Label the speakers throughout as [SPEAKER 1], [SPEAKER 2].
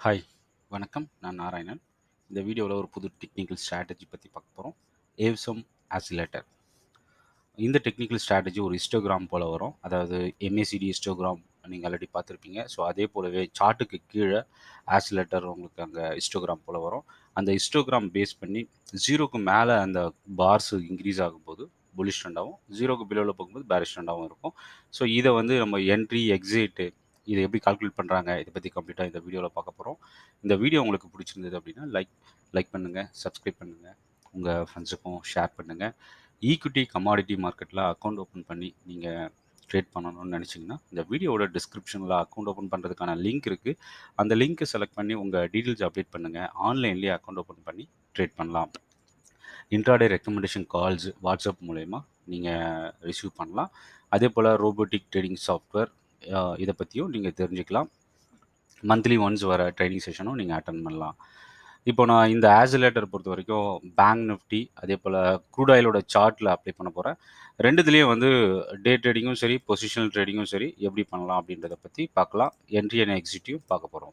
[SPEAKER 1] hi வணக்கம் நான் நாராயணன் இந்த வீடியோவில் ஒரு புது டெக்னிக்கல் ஸ்ட்ராட்டஜி பற்றி பார்க்க போகிறோம் ஏவ்சம் ஆசிலேட்டர் இந்த டெக்னிக்கல் ஸ்ட்ராட்டஜி ஒரு ஹிஸ்டோகிராம் போல் வரும் அதாவது எம்ஏசிடி ஹிஸ்டோகிராம் நீங்கள் ஆல்ரெடி பார்த்துருப்பீங்க ஸோ அதே போலவே சார்ட்டுக்கு கீழே ஆசிலேட்டர் உங்களுக்கு அங்கே ஹிஸ்டோகிராம் போல் வரும் அந்த ஹிஸ்டோகிராம் பேஸ் பண்ணி ஜீரோக்கு மேலே அந்த பார்ஸ் இன்க்ரீஸ் ஆகும்போது புலிஷ் ட்ரெண்டாகவும் ஜீரோக்கு பிலோவில் போகும்போது பேரிஷ் ட்ரெண்டாகவும் இருக்கும் ஸோ இதை வந்து நம்ம என்ட்ரி எக்ஸிட்டு இதை எப்படி கால்குலேட் பண்ணுறாங்க இதை பற்றி கம்ப்ளீட்டாக இந்த வீடியோவில் பார்க்க போகிறோம் இந்த வீடியோ உங்களுக்கு பிடிச்சிருந்தது அப்படின்னா லைக் லைக் பண்ணுங்கள் சப்ஸ்கிரைப் பண்ணுங்கள் உங்கள் ஃப்ரெண்ட்ஸுக்கும் ஷேர் பண்ணுங்கள் ஈக்விட்டி கமாடிட்டி மார்க்கெட்டில் அக்கௌண்ட் ஓப்பன் பண்ணி நீங்கள் ட்ரேட் பண்ணணும்னு நினச்சிங்கன்னா இந்த வீடியோவோட டிஸ்கிரிப்ஷனில் அக்கௌண்ட் ஓப்பன் பண்ணுறதுக்கான லிங்க் இருக்குது அந்த லிங்க்கை செலக்ட் பண்ணி உங்கள் டீட்டெயில்ஸ் அப்டேட் பண்ணுங்கள் ஆன்லைன்லேயே அக்கௌண்ட் ஓப்பன் பண்ணி ட்ரேட் பண்ணலாம் இன்ட்ராடே ரெக்கமெண்டேஷன் கால்ஸ் வாட்ஸ்அப் மூலயமா நீங்கள் ரிசீவ் பண்ணலாம் அதே போல் ரோபோட்டிக் ட்ரேடிங் சாஃப்ட்வேர் இதை பற்றியும் நீங்கள் தெரிஞ்சுக்கலாம் மந்த்லி ஒன்ஸ் வர ட்ரைனிங் செஷனும் நீங்கள் அட்டன் பண்ணலாம் இப்போ நான் இந்த ஆசிலேட்டர் பொறுத்த வரைக்கும் பேங்க் நிஃப்டி அதே போல் க்ரூட் ஆயிலோட சார்ட்டில் அப்ளை பண்ண போகிறேன் ரெண்டுத்துலேயும் வந்து டே ட்ரேடிங்கும் சரி பொசிஷனல் ட்ரேடிங்கும் சரி எப்படி பண்ணலாம் அப்படின்றத பற்றி பார்க்கலாம் என்ட்ரி அண்ட் எக்ஸிட்டையும் பார்க்க போகிறோம்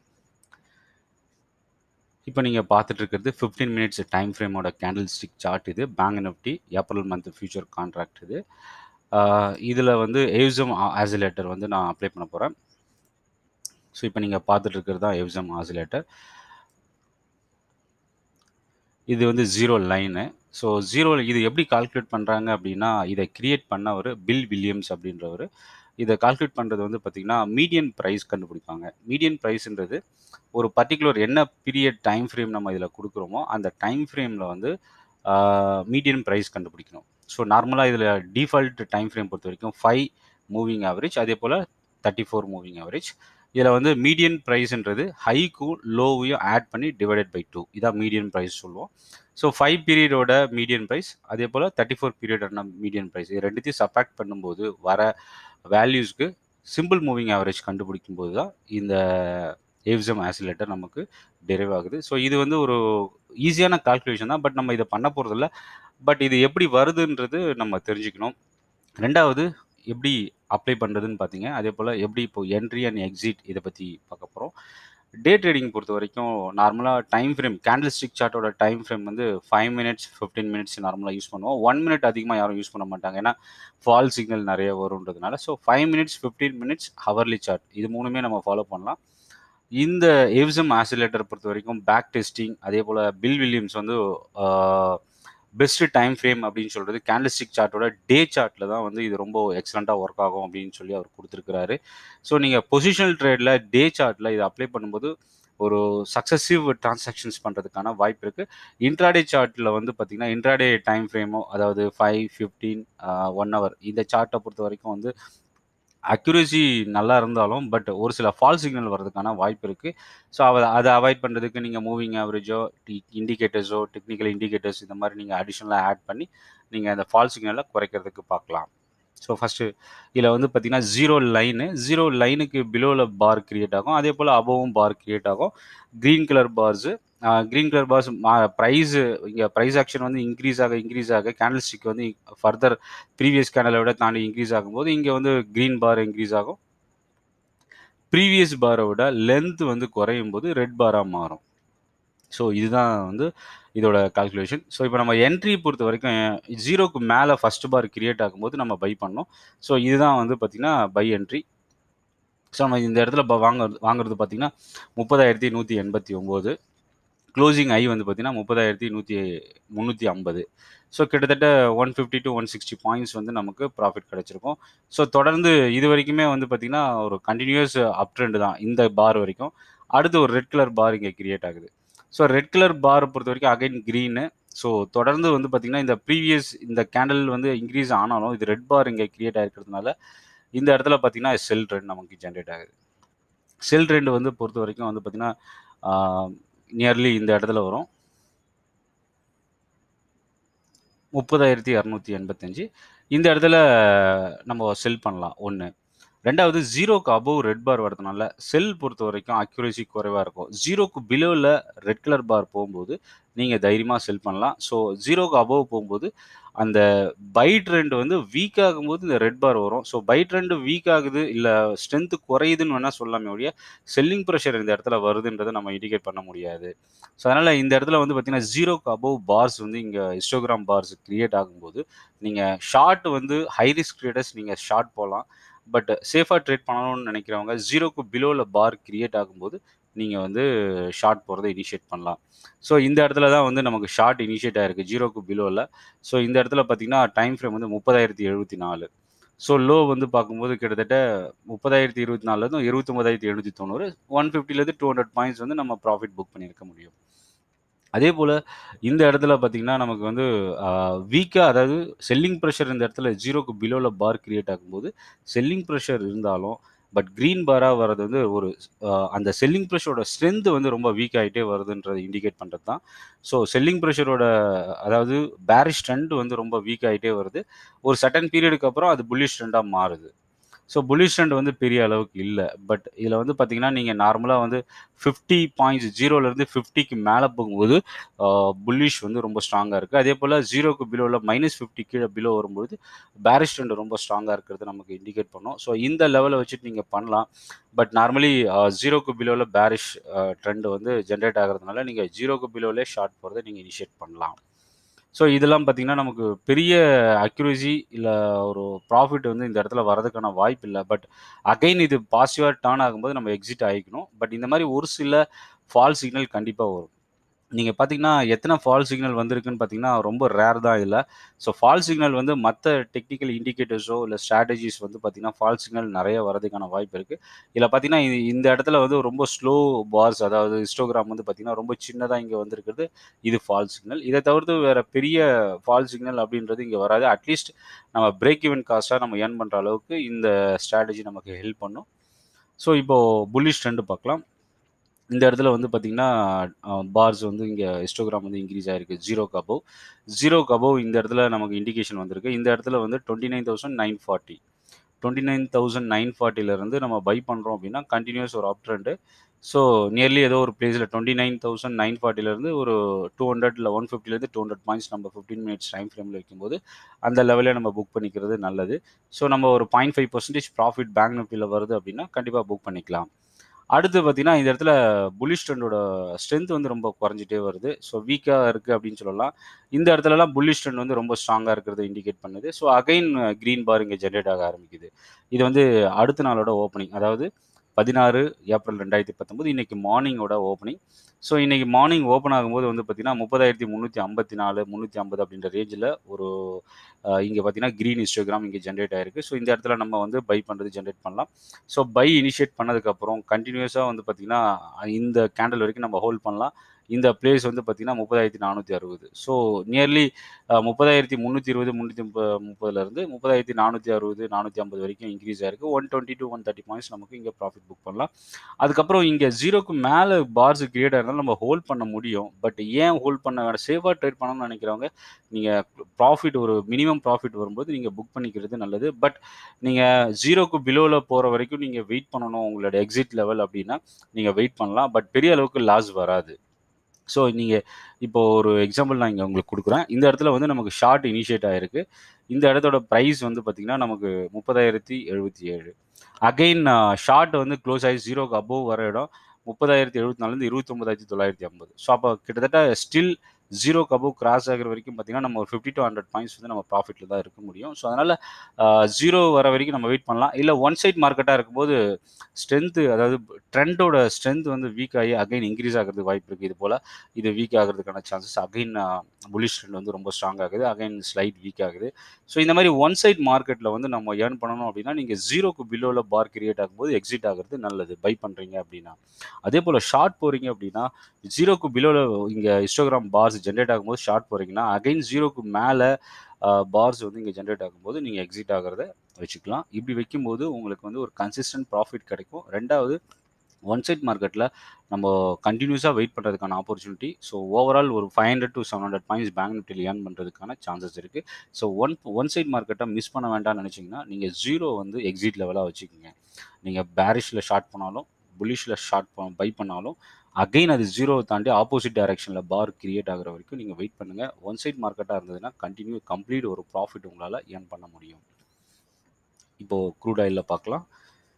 [SPEAKER 1] இப்போ நீங்கள் பார்த்துட்டு இருக்கிறது ஃபிஃப்டீன் மினிட்ஸ் டைம் ஃப்ரேமோட கேண்டில் ஸ்டிக் சார்ட் இது bank Nifty April month future contract இது இதில் வந்து ஏவ்சம் ஆசிலேட்டர் வந்து நான் அப்ளை பண்ண போகிறேன் ஸோ இப்போ நீங்கள் பார்த்துட்டு இருக்கிறது தான் ஏவ்சம் ஆசிலேட்டர் இது வந்து ஜீரோ லைனு ஸோ ஜீரோ இது எப்படி கால்குலேட் பண்ணுறாங்க அப்படின்னா இதை கிரியேட் பண்ணவர் பில் வில்லியம்ஸ் அப்படின்றவர் இதை கால்குலேட் பண்ணுறது வந்து பார்த்திங்கன்னா மீடியன் ப்ரைஸ் கண்டுபிடிப்பாங்க மீடியன் ப்ரைஸ்ன்றது ஒரு பர்டிகுலர் என்ன பீரியட் டைம் ஃப்ரேம் நம்ம இதில் கொடுக்குறோமோ அந்த டைம் ஃப்ரேமில் வந்து மீடியன் ப்ரைஸ் கண்டுபிடிக்கணும் ஸோ நார்மலாக இதில் டிஃபால்ட் டைம் ஃப்ரேம் பொறுத்த வரைக்கும் ஃபைவ் மூவிங் ஆவரேஜ் அதே போல் தேர்ட்டி ஃபோர் மூவிங் ஆவரேஜ் இதில் வந்து மீடியன் ப்ரைஸ்ன்றது ஹைக்கும் லோவையும் ஆட் பண்ணி டிவைடட் பை டூ இதான் மீடியன் ப்ரைஸ் சொல்லுவோம் ஸோ ஃபைவ் பீரியடோட மீடியன் ப்ரைஸ் அதே போல் தேர்ட்டி ஃபோர் பீரியடோட மீடியன் ப்ரைஸ் இது ரெண்டுத்தையும் சப்ராக்ட் பண்ணும்போது வர வேல்யூஸ்க்கு சிம்பிள் மூவிங் ஆவரேஜ் கண்டுபிடிக்கும் போது தான் இந்த ஏவ்சம் ஆசிலேட்டர் நமக்கு டெரைவ் ஆகுது ஸோ இது வந்து ஒரு ஈஸியான கால்குலேஷன் தான் பட் நம்ம இதை பண்ண போகிறதில்ல பட் இது எப்படி வருதுன்றது நம்ம தெரிஞ்சுக்கணும் ரெண்டாவது எப்படி அப்ளை பண்ணுறதுன்னு பார்த்தீங்க அதே போல் எப்படி இப்போ என்ட்ரி அண்ட் எக்ஸிட் இதை பற்றி பார்க்க போகிறோம் டே ட்ரேடிங் பொறுத்த வரைக்கும் நார்மலாக டைம் ஃப்ரேம் கேண்டில் ஸ்டிக் சார்ட்டோட டைம் ஃப்ரேம் வந்து ஃபைவ் மினிட்ஸ் ஃபிஃப்டீன் மினிட்ஸ் நார்மலாக யூஸ் பண்ணுவோம் ஒன் மினிட் அதிகமாக யாரும் யூஸ் பண்ண மாட்டாங்க ஏன்னா ஃபால் சிக்னல் நிறைய வரும்ன்றதுனால so five minutes fifteen minutes hourly chart இது மூணுமே நம்ம ஃபாலோ பண்ணலாம் இந்த எவ்சம் ஆசிலேட்டர் பொறுத்த வரைக்கும் பேக் டெஸ்டிங் அதே போல் பில் வில்லியம்ஸ் வந்து பெஸ்ட் டைம் ஃப்ரேம் அப்படின்னு சொல்கிறது கேண்டல்ஸ்டிக் சார்ட்டோட டே சார்ட்டில் தான் வந்து இது ரொம்ப எக்ஸலண்ட்டாக ஒர்க் ஆகும் அப்படின்னு சொல்லி அவர் கொடுத்துருக்கிறாரு ஸோ நீங்கள் பொசிஷனல் ட்ரேடில் டே சார்ட்டில் இதை அப்ளை பண்ணும்போது ஒரு சக்ஸசிவ் டிரான்சாக்ஷன்ஸ் பண்ணுறதுக்கான வாய்ப்பு இருக்குது இன்ட்ராடே சார்ட்டில் வந்து பார்த்திங்கன்னா இன்ட்ராடே டைம் ஃப்ரேமோ அதாவது ஃபைவ் ஃபிஃப்டீன் ஒன் ஹவர் இந்த சார்ட்டை பொறுத்த வரைக்கும் வந்து அக்யூரேசி நல்லா இருந்தாலும் பட் ஒரு சில ஃபால் சிக்னல் வர்றதுக்கான வாய்ப்பு இருக்குது ஸோ அதை அதை அவாய்ட் பண்ணுறதுக்கு நீங்கள் மூவிங் ஆவரேஜோ இண்டிகேட்டர்ஸோ டெக்னிக்கல் இண்டிகேட்டர்ஸ் இந்த மாதிரி நீங்கள் அடிஷ்னலாக ஆட் பண்ணி நீங்கள் அந்த ஃபால் சிக்னலை குறைக்கிறதுக்கு பார்க்கலாம் ஸோ ஃபஸ்ட்டு இதில் வந்து பார்த்திங்கன்னா ஜீரோ லைனு ஜீரோ லைனுக்கு பிலோவில் பார் கிரியேட் ஆகும் அதே போல் அபவும் பார் கிரியேட் ஆகும் green colour bars green colour bars price இங்கே ப்ரைஸ் ஆக்ஷன் வந்து இன்க்ரீஸ் ஆக இன்க்ரீஸ் ஆக கேண்டில் ஸ்டிக் வந்து ஃபர்தர் ப்ரீவியஸ் கேண்டலை விட தாண்டி இன்க்ரீஸ் ஆகும்போது இங்கே வந்து க்ரீன் பார் இன்க்ரீஸ் ஆகும் ப்ரீவியஸ் பாரை விட லென்த் வந்து குறையும் போது ரெட் பாராக மாறும் ஸோ இதுதான் வந்து இதோட கால்குலேஷன் ஸோ இப்போ நம்ம என்ட்ரி பொறுத்த வரைக்கும் ஜீரோக்கு மேலே ஃபஸ்ட் பார் கிரியேட் ஆகும்போது நம்ம பை பண்ணோம் ஸோ இதுதான் வந்து பார்த்திங்கன்னா பை என்ட்ரி ஸோ நம்ம இந்த இடத்துல வாங்க வாங்குறது பார்த்திங்கன்னா முப்பதாயிரத்தி நூற்றி எண்பத்தி ஒம்பது க்ளோசிங் ஐ வந்து பார்த்தீங்கன்னா முப்பதாயிரத்தி நூற்றி முந்நூற்றி ஐம்பது ஸோ கிட்டத்தட்ட one fifty to one sixty points வந்து நமக்கு ப்ராஃபிட் கிடச்சிருக்கும் ஸோ தொடர்ந்து இது வரைக்குமே வந்து பார்த்திங்கன்னா ஒரு கண்டினியூஸ் அப் ட்ரெண்டு தான் இந்த பார் வரைக்கும் அடுத்து ஒரு ரெட் கலர் பார் இங்கே கிரியேட் ஆகுது ஸோ ரெட் கலர் பார் பொறுத்த வரைக்கும் அகைன் க்ரீனு ஸோ தொடர்ந்து வந்து பார்த்திங்கன்னா இந்த ப்ரீவியஸ் இந்த கேண்டல் வந்து இன்க்ரீஸ் ஆனாலும் இது ரெட் பார் இங்கே கிரியேட் ஆகிருக்கிறதுனால இந்த இடத்துல பார்த்திங்கன்னா செல் ட்ரெண்ட் நமக்கு ஜென்ரேட் ஆகுது செல் ட்ரெண்ட் வந்து பொறுத்த வரைக்கும் வந்து பார்த்திங்கன்னா நியர்லி இந்த இடத்துல வரும் முப்பதாயிரத்தி இரநூத்தி எண்பத்தஞ்சு இந்த இடத்துல நம்ம செல் பண்ணலாம் ஒன்று ரெண்டாவது ஜீரோக்கு அபவ் ரெட் பார் வரதுனால செல் பொறுத்த வரைக்கும் அக்யூரேசி குறைவாக இருக்கும் ஜீரோக்கு பிலோவில் ரெட் கலர் பார் போகும்போது நீங்கள் தைரியமாக செல் பண்ணலாம் ஸோ ஜீரோக்கு அபவ் போகும்போது அந்த பை ட்ரெண்ட் வந்து வீக் ஆகும்போது இந்த ரெட் பார் வரும் ஸோ பை ட்ரெண்ட் வீக் ஆகுது இல்லை ஸ்ட்ரென்த் குறையுதுன்னு வேணால் சொல்லலாமே ஒழிய செல்லிங் ப்ரெஷர் இந்த இடத்துல வருதுன்றதை நம்ம இண்டிகேட் பண்ண முடியாது ஸோ அதனால் இந்த இடத்துல வந்து பார்த்தீங்கன்னா ஜீரோக்கு அபவ் பார்ஸ் வந்து இங்கே ஹிஸ்டோகிராம் பார்ஸ் கிரியேட் ஆகும்போது நீங்கள் ஷார்ட் வந்து ஹை ரிஸ்க் ட்ரேடர்ஸ் நீங்கள் ஷார்ட் போகலாம் பட் சேஃபாக ட்ரேட் பண்ணணும்னு நினைக்கிறவங்க ஜீரோக்கு பிலோவில் பார் கிரியேட் ஆகும்போது நீங்கள் வந்து ஷார்ட் போகிறத இனிஷியேட் பண்ணலாம் ஸோ இந்த இடத்துல தான் வந்து நமக்கு ஷார்ட் இனிஷியேட் ஆயிருக்கு ஜீரோக்கு பிலோவில் ஸோ இந்த இடத்துல பார்த்தீங்கன்னா டைம் ஃப்ரேம் வந்து முப்பதாயிரத்தி எழுபத்தி நாலு ஸோ லோ வந்து பார்க்கும்போது கிட்டத்தட்ட முப்பதாயிரத்தி இருபத்தி நாலுலேருந்து இருபத்தொம்பதாயிரத்தி எழுநூற்றி தொண்ணூறு ஒன் ஃபிஃப்டிலேருந்து டூ ஹண்ட்ரட் பாயிண்ட்ஸ் வந்து நம்ம ப்ராஃபிட் புக் பண்ணியிருக்க முடியும் அதே போல் இந்த இடத்துல பார்த்தீங்கன்னா நமக்கு வந்து வீக்காக அதாவது செல்லிங் ப்ரெஷர் இந்த இடத்துல ஜீரோக்கு பிலோவில் பார் கிரியேட் ஆகும்போது செல்லிங் ப்ரெஷர் இருந்தாலும் பட் க்ரீன் பாராக வர்றது வந்து ஒரு ஆஹ், அந்த செல்லிங் ப்ரெஷரோட ஸ்ட்ரென்த் வந்து ரொம்ப வீக் ஆகிட்டே வருதுன்றதை இண்டிகேட் பண்ணுறது தான் ஸோ செல்லிங் ப்ரெஷரோட அதாவது பேரிஷ் ட்ரெண்ட் வந்து ரொம்ப வீக் ஆகிட்டே வருது ஒரு சட்டன் பீரியடுக்கு அப்புறம் அது புல்லிஷ் ட்ரெண்டாக மாறுது ஸோ புல்லிஷ் ட்ரெண்ட் வந்து பெரிய அளவுக்கு இல்லை பட் இதில் வந்து பார்த்தீங்கன்னா நீங்கள் நார்மலாக வந்து ஃபிஃப்டி பாயிண்ட்ஸ் ஜீரோலேருந்து ஃபிஃப்டிக்கு மேலே போகும்போது புல்லிஷ் வந்து ரொம்ப ஸ்ட்ராங்காக இருக்குது அதே போல் ஜீரோக்கு பிலோவில் மைனஸ் ஃபிஃப்டி கீழே பிலோ வரும்போது பேரிஷ் ட்ரெண்ட் ரொம்ப ஸ்ட்ராங்காக இருக்கிறது நமக்கு இண்டிகேட் பண்ணும் ஸோ இந்த லெவலை வச்சுட்டு நீங்கள் பண்ணலாம் பட் நார்மலி ஜீரோக்கு பிலோவில் பேரிஷ் ட்ரெண்ட் வந்து ஜென்ரேட் ஆகிறதுனால நீங்கள் ஜீரோக்கு பிலோவிலே ஷார்ட் போகிறத நீங்கள் இனிஷியேட் பண்ணலாம் ஸோ இதெல்லாம் பார்த்தீங்கன்னா நமக்கு பெரிய அக்யூரசி இல்லை ஒரு ப்ராஃபிட் வந்து இந்த இடத்துல வரதுக்கான வாய்ப்பு இல்லை பட் அகைன் இது பாசிட்டிவாக டேர்ன் ஆகும்போது நம்ம எக்ஸிட் ஆகிக்கணும் பட் இந்த மாதிரி ஒரு சில ஃபால் சிக்னல் கண்டிப்பாக வரும் நீங்கள் பார்த்தீங்கன்னா எத்தனை ஃபால் சிக்னல் வந்திருக்குன்னு பார்த்தீங்கன்னா ரொம்ப ரேர் தான் இதில் ஸோ ஃபால் சிக்னல் வந்து மற்ற டெக்னிக்கல் இண்டிகேட்டர்ஸோ இல்லை ஸ்ட்ராட்டஜிஸ் வந்து பார்த்தீங்கன்னா ஃபால் சிக்னல் நிறைய வரதுக்கான வாய்ப்பு இருக்குது இதில் பார்த்தீங்கன்னா இது- இந்த இடத்துல வந்து ரொம்ப ஸ்லோ பார்ஸ் அதாவது ஹிஸ்டோகிராம் வந்து பார்த்தீங்கன்னா ரொம்ப சின்னதாக இங்கே வந்திருக்கிறது இது ஃபால் சிக்னல் இதை தவிர்த்து வேறு பெரிய ஃபால் சிக்னல் அப்படின்றது இங்கே வராது அட்லீஸ்ட் நம்ம பிரேக் ஈவன் காஸ்ட்டாக நம்ம ஏர்ன் பண்ணுற அளவுக்கு இந்த ஸ்ட்ராட்டஜி நமக்கு ஹெல்ப் பண்ணும் ஸோ இப்போது புல்லிஷ் ட்ரெண்டு பார்க்கலாம் இந்த இடத்துல வந்து பார்த்தீங்கன்னா பார்ஸ் வந்து இங்கே ஹிஸ்டோகிராம் வந்து இன்க்ரீஸ் ஆயிருக்கு ஜீரோ கபோவ் ஜீரோ கபோவ் இந்த இடத்துல நமக்கு இண்டிகேஷன் வந்திருக்கு இந்த இடத்துல வந்து twenty nine thousand nine forty twenty nine thousand nine ஃபார்ட்டிலேருந்து நம்ம பை பண்ணுறோம் அப்படின்னா கண்டினியூஸ் ஒரு அப் ட்ரெண்டு ஸோ நியர்லி ஏதோ ஒரு பிளேஸில் டுவெண்ட்டி நைன் தௌசண்ட் நைன் ஃபார்ட்டிலேருந்து ஒரு டூ ஹண்ட்ரட் இல்லை ஒன் ஃபிஃப்டிலேருந்து டூ ஹண்ட்ரட் பாயிண்ட்ஸ் நம்ம ஃபிஃப்டீன் மினிட்ஸ் டைம் ஃப்ரேமில் வைக்கும்போது அந்த லெவலில் நம்ம புக் பண்ணிக்கிறது நல்லது ஸோ நம்ம ஒரு point five percentage profit bank நிஃப்டியில் வருது அப்படின்னா கண்டிப்பாக புக் பண்ணிக்கலாம் அடுத்து பார்த்தீங்கன்னா இந்த இடத்துல புல்லிஷ் ட்ரெண்டோட ஸ்ட்ரென்த் வந்து ரொம்ப குறைஞ்சிட்டே வருது ஸோ வீக்காக இருக்குது அப்படின்னு சொல்லலாம் இந்த இடத்துலலாம் புல்லிஷ் ட்ரெண்ட் வந்து ரொம்ப ஸ்ட்ராங்காக இருக்கிறத இண்டிகேட் பண்ணுது ஸோ அகைன் க்ரீன் பார் இங்கே ஜென்ரேட் ஆக ஆரம்பிக்குது இது வந்து அடுத்த நாளோட ஓப்பனிங் அதாவது பதினாறு ஏப்ரல் ரெண்டாயிரத்தி பத்தொம்போது இன்றைக்கி மார்னிங்கோட ஓப்பனிங் ஸோ இன்றைக்கி மார்னிங் ஓப்பன் ஆகும்போது வந்து பார்த்திங்கன்னா முப்பதாயிரத்தி முந்நூற்றி ஐம்பத்தி நாலு முந்நூற்றி ஐம்பது அப்படின்ற ரேஞ்சில் ஒரு இங்கே பார்த்தீங்கன்னா க்ரீன் ஹிஸ்டோகிராம் இங்கே ஜென்ரேட் ஆயிருக்கு ஸோ இந்த இடத்துல நம்ம வந்து பை பண்ணுறது ஜென்ரேட் பண்ணலாம் ஸோ பை இனிஷியேட் பண்ணதுக்கப்புறம் கண்டினியூஸாக வந்து பார்த்திங்கன்னா இந்த கேண்டில் வரைக்கும் நம்ம ஹோல்ட் பண்ணலாம் இந்த பிளேஸ் வந்து பார்த்திங்கன்னா முப்பதாயிரத்தி நானூற்றி அறுபது ஸோ நியர்லி முப்பதாயிரத்தி முந்நூற்றி இருபது முந்நூற்றி முப்ப முப்பதுலேருந்து முப்பதாயிரத்தி நானூற்றி அறுபது நானூற்றி ஐம்பது வரைக்கும் இன்க்ரீஸ் ஆயிருக்கு one twenty to one thirty points நமக்கு இங்கே ப்ராஃபிட் புக் பண்ணலாம் அதுக்கப்புறம் இங்கே ஜீரோக்கு மேலே பார்ஸ் கிரியேட் ஆயிருந்தாலும் நம்ம ஹோல்ட் பண்ண முடியும் பட் ஏன் ஹோல்ட் பண்ண வேண்டாம் சேஃபாக ட்ரேட் பண்ணணும்னு நினைக்கிறவங்க நீங்கள் ப்ராஃபிட் ஒரு மினிமம் ப்ராஃபிட் வரும்போது நீங்கள் புக் பண்ணிக்கிறது நல்லது பட் நீங்கள் ஜீரோக்கு பிலோவில் போகிற வரைக்கும் நீங்கள் வெயிட் பண்ணணும் உங்களோட எக்ஸிட் லெவல் அப்படின்னா நீங்கள் வெயிட் பண்ணலாம் பட் பெரிய அளவுக்கு லாஸ் வராது ஸோ நீங்கள் இப்போ ஒரு எக்ஸாம்பிள் நான் இங்கே உங்களுக்கு கொடுக்குறேன் இந்த இடத்துல வந்து நமக்கு ஷார்ட் இனிஷியேட் ஆயிருக்கு இந்த இடத்தோட ப்ரைஸ் வந்து பார்த்திங்கன்னா நமக்கு முப்பதாயிரத்தி எழுபத்தி ஏழு அகெயின் ஷார்ட் வந்து க்ளோஸ் ஆகி ஜீரோக்கு அபோவ் வர இடம் முப்பதாயிரத்தி எழுபத்தி நாலுலேருந்து இருபத்தொம்பதாயிரத்தி தொள்ளாயிரத்தி ஐம்பது ஸோ அப்போ கிட்டத்தட்ட ஸ்டில் ஜீரோ கபோ கிராஸ் ஆகிற வரைக்கும் பார்த்தீங்கன்னா நம்ம ஒரு ஃபிஃப்டி டு ஹண்ட்ரட் பாயிண்ட்ஸ் வந்து நம்ம ப்ராஃபிட்டில் தான் இருக்க முடியும் ஸோ அதனால் ஜீரோ வர வரைக்கும் நம்ம வெயிட் பண்ணலாம் இல்லை ஒன் சைட் மார்க்கெட்டாக இருக்கும்போது ஸ்ட்ரென்த்து அதாவது ட்ரெண்டோட ஸ்ட்ரென்த் வந்து வீக் ஆகி அகைன் இன்க்ரீஸ் ஆகிறதுக்கு வாய்ப்பு இருக்குது இது போல் இது வீக் ஆகிறதுக்கான சான்சஸ் அகைன் புலிஷ் ட்ரெண்ட் வந்து ரொம்ப ஸ்ட்ராங் ஆகுது அகைன் ஸ்லைட் வீக் ஆகுது ஸோ இந்த மாதிரி ஒன் சைட் மார்க்கெட்டில் வந்து நம்ம ஏர்ன் பண்ணணும் அப்படின்னா நீங்கள் ஜீரோக்கு பிலோவில் பார் கிரியேட் ஆகும்போது எக்ஸிட் ஆகிறது நல்லது பை பண்ணுறீங்க அப்படின்னா அதே போல் ஷார்ட் போகிறீங்க அப்படின்னா ஜீரோக்கு பிலோவில் இங்கே இன்ஸ்டாகிராம் பார்ஸ் ஜென்ரேட் ஆகும்போது ஷார்ட் போகிறீங்கன்னா அகைன் ஜீரோக்கு மேலே பார்ஸ் வந்து இங்கே ஜென்ரேட் ஆகும்போது நீங்கள் எக்ஸிட் ஆகிறத வச்சுக்கலாம் இப்படி வைக்கும்போது உங்களுக்கு வந்து ஒரு கன்சிஸ்டன்ட் ப்ராஃபிட் கிடைக்கும் ரெண்டாவது ஒன் சைட் மார்க்கெட்டில் நம்ம கண்டினியூஸாக வெயிட் பண்ணுறதுக்கான ஆப்பர்ச்சுனிட்டி ஸோ ஓவரால் ஒரு five hundred to seven hundred points bank நிஃப்டியில் ஏர்ன் பண்ணுறதுக்கான சான்சஸ் இருக்குது ஸோ ஒன் ஒன் சைட் மார்க்கெட்டை மிஸ் பண்ண வேண்டாம்னு நினச்சிங்கன்னா நீங்கள் ஜீரோ வந்து எக்ஸிட் லெவலாக வச்சுக்கோங்க நீங்கள் பேரிஷில் ஷார்ட் பண்ணாலும் புலிஷில் ஷார்ட் பை பண்ணாலும் அகைன் அது ஜீரோவை தாண்டி ஆப்போசிட் டைரக்ஷனில் பார் கிரியேட் ஆகிற வரைக்கும் நீங்கள் வெயிட் பண்ணுங்கள் ஒன் சைட் மார்க்கெட்டாக இருந்ததுன்னா கண்டினியூ கம்ப்ளீட் ஒரு ப்ராஃபிட் உங்களால் ஏர்ன் பண்ண முடியும் இப்போது க்ரூட் ஆயிலில் பார்க்கலாம்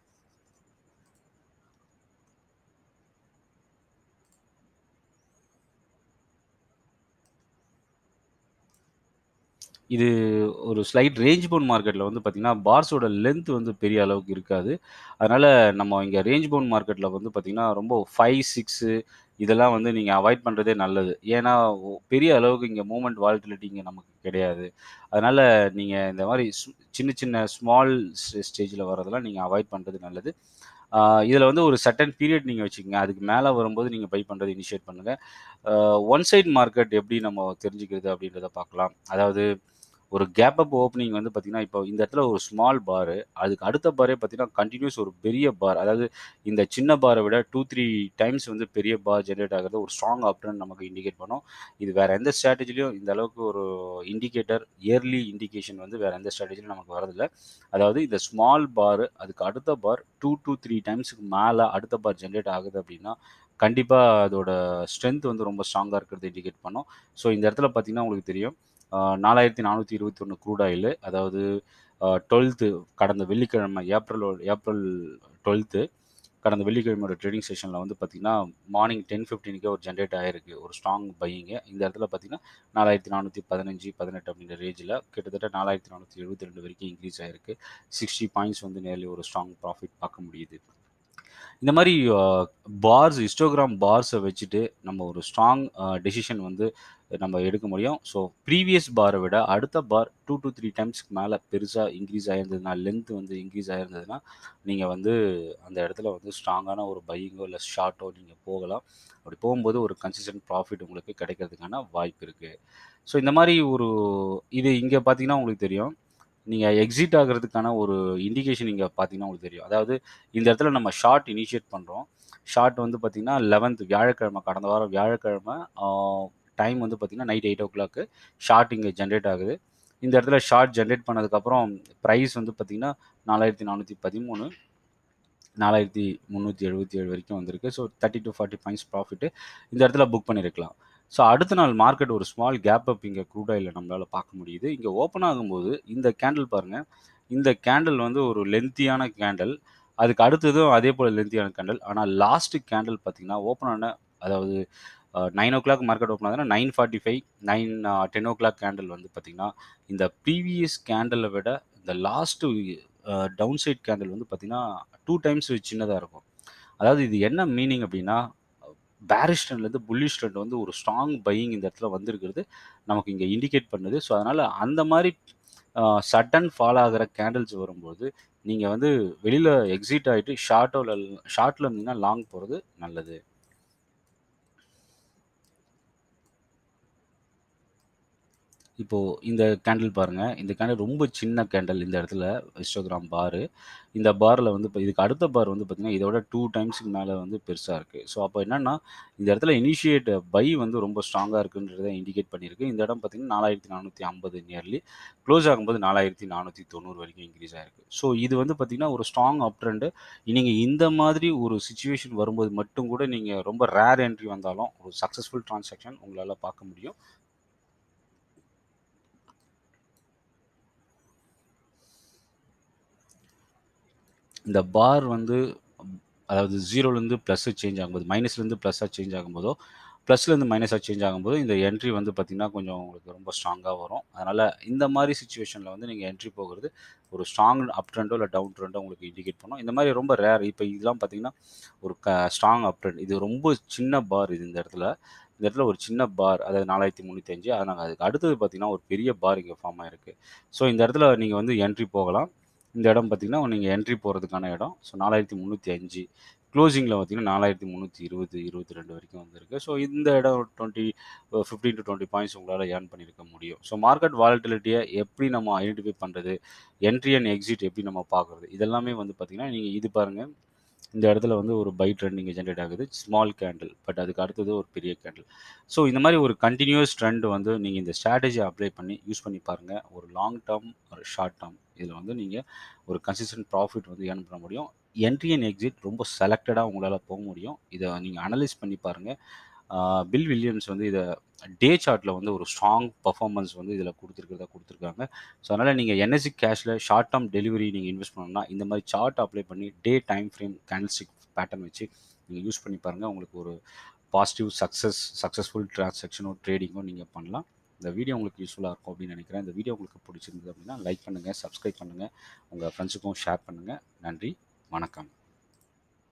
[SPEAKER 1] இது ஒரு ஸ்லைட் ரேஞ்ச் பவுண்ட் மார்க்கெட்டில் வந்து பார்த்திங்கன்னா பார்ஸோட லென்த் வந்து பெரிய அளவுக்கு இருக்காது அதனால் நம்ம இங்கே ரேஞ்ச் பவுண்ட் மார்க்கெட்டில் வந்து பார்த்திங்கன்னா ரொம்ப ஃபைவ் சிக்ஸு இதெல்லாம் வந்து நீங்கள் அவாய்ட் பண்ணுறதே நல்லது ஏன்னா ஒ- பெரிய அளவுக்கு இங்கே மூமெண்ட் வால்டிலிட்டி இங்கே நமக்கு கிடையாது அதனால் நீங்கள் இந்த மாதிரி சு- சின்ன சின்ன ஸ்மால் ஸ்டேஜில் வரதெல்லாம் நீங்கள் அவாய்ட் பண்ணுறது நல்லது இதில் வந்து ஒரு சட்டன் பீரியட் நீங்கள் வச்சுக்கோங்க அதுக்கு மேலே வரும்போது நீங்கள் பை பண்ணுறது இனிஷியேட் பண்ணுங்கள் ஒன் சைட் மார்க்கெட் எப்படி நம்ம தெரிஞ்சுக்கிறது அப்படின்றத பார்க்கலாம் அதாவது ஒரு கேப் அப் ஓப்பனிங் வந்து பார்த்தீங்கன்னா இப்போ இந்த இடத்துல ஒரு ஸ்மால் பாரு அதுக்கு அடுத்த பாரே பார்த்தீங்கன்னா கண்டினியூஸ் ஒரு பெரிய பார் அதாவது இந்த சின்ன பாரை விட டூ த்ரீ டைம்ஸ் வந்து பெரிய பார் ஜென்ரேட் ஆகிறது ஒரு ஸ்ட்ராங் ஆப்டன் நமக்கு இண்டிகேட் பண்ணும் இது வேற எந்த ஸ்ட்ராட்டஜிலையும் இந்த அளவுக்கு ஒரு இண்டிகேட்டர் இயர்லி இண்டிகேஷன் வந்து வேற எந்த ஸ்ட்ராட்டஜிலும் நமக்கு வரதில்லை அதாவது இந்த ஸ்மால் பார் அதுக்கு அடுத்த பார் டூ டூ த்ரீ டைம்ஸுக்கு மேலே அடுத்த பார் ஜென்ரேட் ஆகுது அப்படின்னா கண்டிப்பாக அதோட ஸ்ட்ரென்த் வந்து ரொம்ப ஸ்ட்ராங்காக இருக்கிறது இண்டிகேட் பண்ணும் ஸோ இந்த இடத்துல பார்த்தீங்கன்னா உங்களுக்கு தெரியும் நாலாயிரத்தி நானூற்றி இருபத்தி ஒன்று க்ரூட் ஆயில் அதாவது டுவெல்த்து கடந்த வெள்ளிக்கிழமை ஏப்ரல் ஏப்ரல் டுவெல்த்து கடந்த வெள்ளிக்கிழமையோட ட்ரேடிங் செஷனில் வந்து பார்த்திங்கன்னா மார்னிங் டென் ஃபிஃப்டீனுக்கே ஒரு ஜென்ரேட் ஆயிருக்கு ஒரு ஸ்ட்ராங் பையிங்க இந்த இடத்துல பார்த்தீங்கன்னா நாலாயிரத்தி நானூற்றி பதினஞ்சு பதினெட்டு அப்படின்ற ரேஞ்சில் கிட்டத்தட்ட நாலாயிரத்தி நானூற்றி எழுபத்தி ரெண்டு வரைக்கும் இன்க்ரீஸ் ஆயிருக்கு சிக்ஸ்டி பாயிண்ட்ஸ் வந்து நேர்லி ஒரு ஸ்ட்ராங் ப்ராஃபிட் பார்க்க முடியுது இந்த மாதிரி பார்ஸ் ஹிஸ்டோகிராம் பார்ஸை வச்சுட்டு நம்ம ஒரு ஸ்ட்ராங் டெசிஷன் வந்து நம்ம எடுக்க முடியும் ஸோ ப்ரீவியஸ் பாரை விட அடுத்த பார் டூ டு த்ரீ டைம்ஸ்க்கு மேலே பெருசாக இன்க்ரீஸ் ஆகிருந்ததுன்னா லென்த் வந்து இன்க்ரீஸ் ஆகிருந்ததுன்னா நீங்கள் வந்து அந்த இடத்துல வந்து ஸ்ட்ராங்கான ஒரு பையிங்கோ இல்லை ஷார்ட்டோ நீங்கள் போகலாம் அப்படி போகும்போது ஒரு கன்சிஸ்டன்ட் ப்ராஃபிட் உங்களுக்கு கிடைக்கிறதுக்கான வாய்ப்பு இருக்குது ஸோ இந்த மாதிரி ஒரு இது இங்கே பார்த்தீங்கன்னா உங்களுக்கு தெரியும் நீங்கள் எக்ஸிட் ஆகிறதுக்கான ஒரு இண்டிகேஷன் இங்கே பார்த்தீங்கன்னா உங்களுக்கு தெரியும் அதாவது இந்த இடத்துல நம்ம ஷார்ட் இனிஷியேட் பண்ணுறோம் ஷார்ட் வந்து பார்த்திங்கன்னா லெவன்த் வியாழக்கிழமை கடந்த வாரம் வியாழக்கிழமை டைம் வந்து பார்த்திங்கன்னா night eight o'clock short இங்கே ஜென்ரேட் ஆகுது இந்த இடத்துல ஷார்ட் ஜென்ரேட் பண்ணதுக்கப்புறம் ப்ரைஸ் வந்து பார்த்திங்கன்னா நாலாயிரத்தி நானூற்றி பதிமூணு நாலாயிரத்தி முந்நூற்றி எழுபத்தி ஏழு வரைக்கும் வந்திருக்கு so thirty to forty points profit இந்த இடத்துல புக் பண்ணியிருக்கலாம் ஸோ அடுத்த நாள் மார்க்கெட் ஒரு ஸ்மால் கேப் அப் இங்கே க்ரூட் ஆயில் நம்மளால் பார்க்க முடியுது இங்கே ஓப்பன் ஆகும்போது இந்த கேண்டில் பாருங்கள் இந்த கேண்டில் வந்து ஒரு லென்த்தியான கேண்டில் அதுக்கு அடுத்ததும் அதே போல் லென்த்தியான கேண்டில் ஆனால் லாஸ்ட்டு கேண்டில் பார்த்தீங்கன்னா ஓப்பன் ஆன அதாவது nine o'clock market open ஆகுதுன்னா nine forty five nine ten o'clock candle வந்து பார்த்திங்கன்னா இந்த ப்ரீவியஸ் கேண்டலை விட இந்த லாஸ்ட்டு டவுன் சைட் கேண்டில் வந்து பார்த்திங்கன்னா டூ டைம்ஸ் சின்னதாக இருக்கும் அதாவது இது என்ன மீனிங் அப்படின்னா பேரிஷ் ட்ரெண்ட்லேருந்து புல்லிஷ் ட்ரெண்ட் வந்து ஒரு ஸ்ட்ராங் பையிங் இந்த இடத்துல வந்திருக்கிறது நமக்கு இங்கே இண்டிகேட் பண்ணுது ஸோ அதனால் அந்த மாதிரி சட்டன் ஃபால் ஆகிற கேண்டில்ஸ் வரும்போது நீங்கள் வந்து வெளியில் எக்ஸிட் ஆகிட்டு ஷார்ட்டோ ஷார்ட்டில் இருந்தீங்கன்னா லாங் போகிறது நல்லது இப்போது இந்த கேண்டில் பாருங்கள் இந்த கேண்டில் ரொம்ப சின்ன கேண்டில் இந்த இடத்துல இன்ஸ்டாகிராம் பாரு இந்த பாரில் வந்து இப்போ இதுக்கு அடுத்த பார் வந்து பார்த்திங்கன்னா இதோட டூ டைம்ஸுக்கு மேலே வந்து பெருசாக இருக்குது ஸோ அப்போ என்னென்னா இந்த இடத்துல இனிஷியேட் பை வந்து ரொம்ப ஸ்ட்ராங்காக இருக்குன்றதை இண்டிகேட் பண்ணியிருக்கு இந்த இடம் பார்த்திங்கன்னா நாலாயிரத்தி நானூற்றி ஐம்பது நியர்லி க்ளோஸ் ஆகும்போது நாலாயிரத்தி நானூற்றி தொண்ணூறு வரைக்கும் இன்க்ரீஸ் ஆகிருக்கு ஸோ இது வந்து பார்த்திங்கன்னா ஒரு ஸ்ட்ராங் அப் ட்ரெண்டு நீங்கள் இந்த மாதிரி ஒரு சுச்சுவேஷன் வரும்போது மட்டும் கூட நீங்கள் ரொம்ப ரேர் என்ட்ரி வந்தாலும் ஒரு சக்ஸஸ்ஃபுல் டிரான்சாக்ஷன் உங்களால் பார்க்க முடியும் இந்த பார் வந்து அதாவது ஜீரோலேருந்து ப்ளஸ்ஸு சேஞ்ச் ஆகும்போது மைனஸ்லேருந்து ப்ளஸ்ஸாக சேஞ்ச் ஆகும்போதோ ப்ளஸ்லேருந்து மைனஸாக சேஞ்ச் ஆகும்போது இந்த என்ட்ரி வந்து பார்த்திங்கன்னா கொஞ்சம் உங்களுக்கு ரொம்ப ஸ்ட்ராங்காக வரும் அதனால் இந்த மாதிரி சுச்சுவேஷனில் வந்து நீங்கள் என்ட்ரி போகிறது ஒரு ஸ்ட்ராங் அப் ட்ரெண்டோ இல்லை டவுன் ட்ரெண்டோ உங்களுக்கு இண்டிகேட் பண்ணும் இந்த மாதிரி ரொம்ப ரேர் இப்போ இதெல்லாம் பார்த்திங்கன்னா ஒரு க ஸ்ட்ராங் அப் ட்ரெண்ட் இது ரொம்ப சின்ன பார் இது இந்த இடத்துல இந்த இடத்துல ஒரு சின்ன பார் அதாவது நாலாயிரத்தி முந்நூற்றி அஞ்சு அதனால் அதுக்கு அடுத்தது பார்த்திங்கன்னா ஒரு பெரிய பார் இங்கே ஃபார்ம் ஆகிருக்கு ஸோ இந்த இடத்துல நீங்கள் வந்து என்ட்ரி போகலாம் இந்த இடம் பார்த்திங்கன்னா நீங்கள் என்ட்ரி போகிறதுக்கான இடம் ஸோ நாலாயிரத்தி முந்நூற்றி அஞ்சு க்ளோசிங்கில் பார்த்தீங்கன்னா நாலாயிரத்தி முந்நூற்றி இருபது இருபத்தி ரெண்டு வரைக்கும் வந்திருக்கு ஸோ இந்த இடம் twenty fifteen to twenty points உங்களால் ஏர்ன் பண்ணியிருக்க முடியும் ஸோ மார்க்கெட் வாலட்டிலிட்டியை எப்படி நம்ம ஐடென்டிஃபை பண்ணுறது என்ட்ரி அண்ட் எக்ஸிட் எப்படி நம்ம பார்க்குறது இதெல்லாமே வந்து பார்த்திங்கன்னா நீங்கள் இது பாருங்கள் இந்த இடத்துல வந்து ஒரு பை ட்ரெண்ட் இங்கே ஜென்ரேட் ஆகுது ஸ்மால் கேண்டில் பட் அதுக்கு அடுத்தது ஒரு பெரிய கேண்டில் ஸோ இந்த மாதிரி ஒரு கண்டினியூஸ் ட்ரெண்ட் வந்து நீங்கள் இந்த ஸ்ட்ராட்டஜி அப்ளை பண்ணி யூஸ் பண்ணி பாருங்கள் ஒரு லாங் டேர்ம் ஒரு ஷார்ட் டேர்ம் இதில் வந்து நீங்கள் ஒரு கன்சிஸ்டன்ட் ப்ராஃபிட் வந்து ஏர்ன் பண்ண முடியும் என்ட்ரி அண்ட் எக்ஸிட் ரொம்ப செலக்டடாக உங்களால் போக முடியும் இதை நீங்கள் அனலைஸ் பண்ணி பாருங்கள் பில் வில்லியம்ஸ் வந்து இதை டே சார்ட்டில் வந்து ஒரு ஸ்ட்ராங் பர்ஃபார்மன்ஸ் வந்து இதில் கொடுத்துருக்கிறதா கொடுத்துருக்காங்க ஸோ அதனால் நீங்கள் என்எஸ்சி கேஷில் ஷார்ட் டேர்ம் டெலிவரி நீங்கள் இன்வெஸ்ட் பண்ணணும்னா இந்த மாதிரி சார்ட் அப்ளை பண்ணி day time frame candlestick pattern வச்சு நீங்கள் யூஸ் பண்ணி பாருங்கள் உங்களுக்கு ஒரு பாசிட்டிவ் சக்ஸஸ் சக்ஸஸ்ஃபுல் டிரான்சாக்ஷனோ ட்ரேடிங்கோ நீங்கள் பண்ணலாம் இந்த வீடியோ உங்களுக்கு யூஸ்ஃபுல்லாக இருக்கும் அப்படின்னு நினைக்கிறேன் இந்த வீடியோ உங்களுக்கு பிடிச்சிருந்தது அப்படின்னா லைக் பண்ணுங்கள் சப்ஸ்கிரைப் பண்ணுங்கள் உங்கள் ஃப்ரெண்ட்ஸுக்கும் ஷேர் பண்ணுங்கள் நன்றி வணக்கம்